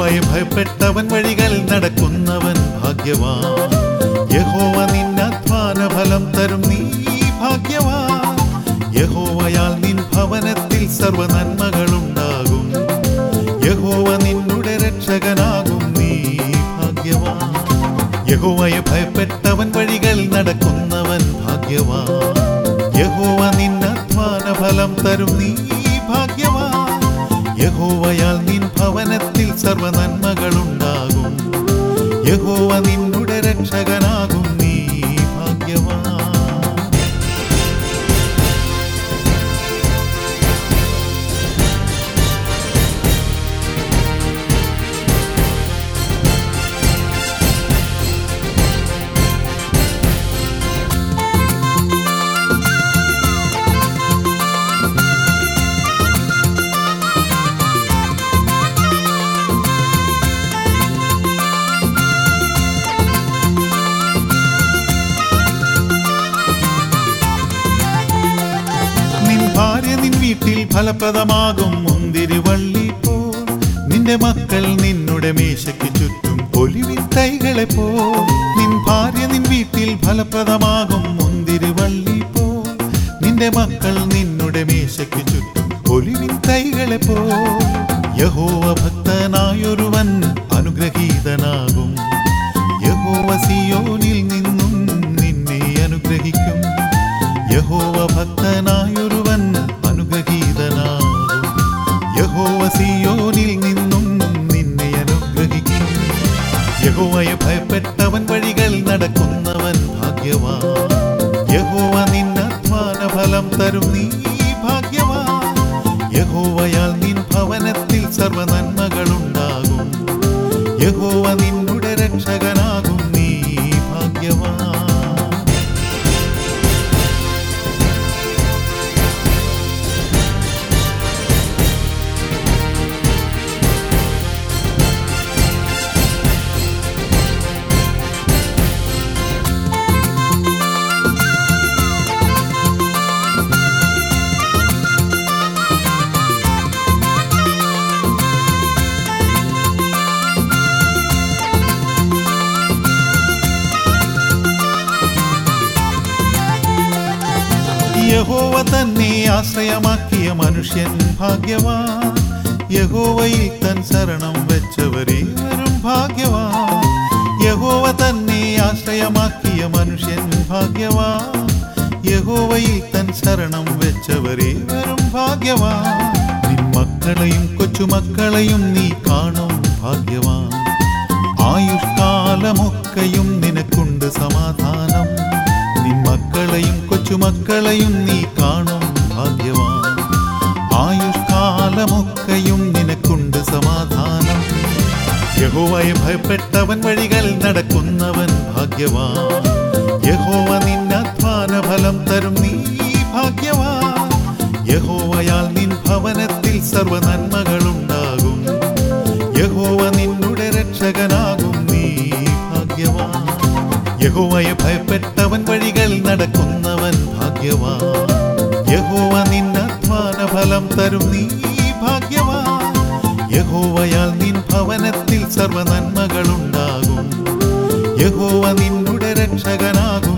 യഹോവയെ ഭയപ്പെട്ടവൻ വഴികളിൽ നടക്കുന്നവൻ ഭാഗ്യവാൻ യഹോവ നിന്ന അധ്വാന ഫലം തരും നീ ഭാഗ്യവാൻ യഹോവയാൽ നിൻ ഭവനത്തിൽ സർവ നന്മകളുണ്ടാകും യഹോവ നിന്നുടെ രക്ഷകനാകും നീ ഭാഗ്യവാൻ യഹോവയെ ഭയപ്പെട്ടവൻ വഴികളിൽ നടക്കുന്നവൻ ഭാഗ്യവാൻ യഹോവ നിന്ന അധ്വാന ഫലം തരും നീ ഭാഗ്യവാൻ യഹോവയാൽ നിൻ ഭവനത്തിൽ സർവ നന്മകളുണ്ടാകും യഹോവ നിന്നുടെ രക്ഷകനാകും നീ ഭാഗ്യവാൻ നിൻ ഭാര്യ നിൻ വീട്ടിൽ ഫലപ്രദമാകും മുന്തിരിവള്ളി പോ നിന്റെ മക്കൾ നിന്നുടെ മേശയ്ക്ക് ചുറ്റും ഒലിവിൻ തൈകളെ പോ നിൻ ഭാര്യ നിൻ വീട്ടിൽ ഫലപ്രദമാകും മുന്തിരിവള്ളി പോ നിന്റെ മക്കൾ നിന്നുടെ മേശയ്ക്ക് ചുറ്റും ഒലിവിൻ തൈകളെ പോ യഹോവ ഭക്തനായൊരുവൻ അനുഗ്രഹീതനാകും യഹോവ സിയോനിൽ നിന്നും നിന്നെ അനുഗ്രഹിക്കും യഹോവ ഭക്തനായൊരുവൻ അനുഗ്രഹീതനാകും യഹോവ സിയോനിൽ നിന്നും നിന്നെ അനുഗ്രഹിക്കും യഹോവയെ ഭയപ്പെട്ടവൻ വഴികൾ നടക്കുന്നവൻ ഭാഗ്യവാൻ യഹോവ നിന്ന അധ്വാന ഫലം തരും നീ ഭാഗ്യവാൻ യഹോവയാൽ നിൻ ഭവനത്തിൽ സർവ നന്മകളുണ്ടാകും യഹോവ നിന്നുടെ രക്ഷകനാകും നീ ഭാഗ്യവാൻ യഹോവ തന്നെ ആശ്രയമാക്കിയ മനുഷ്യൻ ഭാഗ്യവാൻ യഹോവയിൽ തൻ ശരണം വെച്ചവരേവരും ഭാഗ്യവാൻ യഹോവ തന്നെ ആശ്രയമാക്കിയ മനുഷ്യൻ ഭാഗ്യവാൻ യഹോവയിൽ തൻ ശരണം വെച്ചവരേവരും ഭാഗ്യവാൻ നിൻ മക്കളെയും കൊച്ചുമക്കളെയും നീ കാണും ഭാഗ്യവാൻ ആയുഷ്കാലമൊക്കെയും നിനക്കുണ്ട് സമാധാനം നിൻ മക്കളെയും കൊച്ചുമക്കളെയും നീ കാണും ഭാഗ്യവാൻ ആയുഷ്കാലമൊക്കെയും നിനക്കുണ്ട് സമാധാനം യഹോവയെ ഭയപ്പെട്ടവൻ വഴികൾ നടക്കുന്നവൻ ഭാഗ്യവാൻ യഹോവ നിന്ന അധ്വാന ഫലം തരും നീ ഭാഗ്യവാൻ യഹോവയാൽ നിൻ ഭവനത്തിൽ സർവ നന്മകളുണ്ടാകും യഹോവ നിന്നുടെ രക്ഷകനാകും നീ ഭാഗ്യവാൻ യഹോവയെ ഭയപ്പെട്ടവൻ വഴികൾ നടക്കുന്നവൻ ഭാഗ്യവാൻ യഹോവ നിന്ന അധ്വാന ഫലം തരും നീ ഭാഗ്യവാൻ യഹോവയാൽ നിൻ ഭവനത്തിൽ സർവ നന്മകളുണ്ടാകും യഹോവ നിന്നുടെ രക്ഷകനാകും